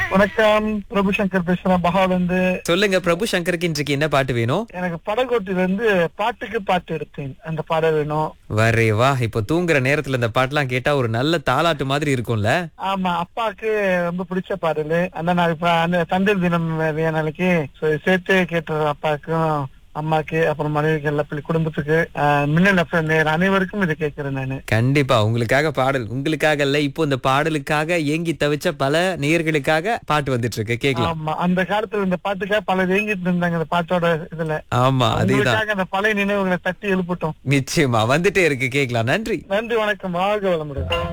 வணக்கம் பிரபு சங்கர் பேசுறேன் பகால் வந்து சொல்லுங்க பிரபு சங்கருக்கு இன்றைக்கு என்ன பாட்டு வேணும் எனக்கு படகோட்டில இருந்து பாட்டுக்கு பாட்டு எடுத்தேன் அந்த பாடல் வேணும் வரே வா இப்போ தூங்குற நேரத்துல இந்த பாட்டுலாம் கேட்டா ஒரு நல்ல தாலாட்டு மாதிரி இருக்கும்ல ஆமா அப்பாவுக்கு ரொம்ப பிடிச்ச பாடல் அந்த நான் இப்ப அந்த தந்தை தினம் வேற நாளைக்கு so சேர்த்து கேட்ட அப்பாவுக்கும் அம்மாக்கு அப்புறம் மனைவிக்கு எல்லா பிள்ளை குடும்பத்துக்கு ஆஹ், மின்னல் FM நேயர் அனைவருக்கும் இதை கேட்கிறேன் நானு கண்டிப்பா உங்களுக்காக பாடல் உங்களுக்காக இல்ல இப்போ இந்த பாடலுக்காக ஏங்கி தவிச்ச பல நேயர்களுக்காக பாட்டு வந்துட்டு இருக்கு கேக்கலாம் ஆமா அந்த காலத்துல இந்த பாட்டுக்காக பல வேங்கிட்டு இருந்தாங்க இந்த பாட்டோட இதுல ஆமா அதேதான் உங்களுக்காக அந்த பழைய நினைவுகளை தட்டி எழுப்பட்டும் நிச்சயமா வந்துட்டே இருக்கு கேக்கலாம் நன்றி நன்றி வணக்கம் வாழ்க வளமுடன்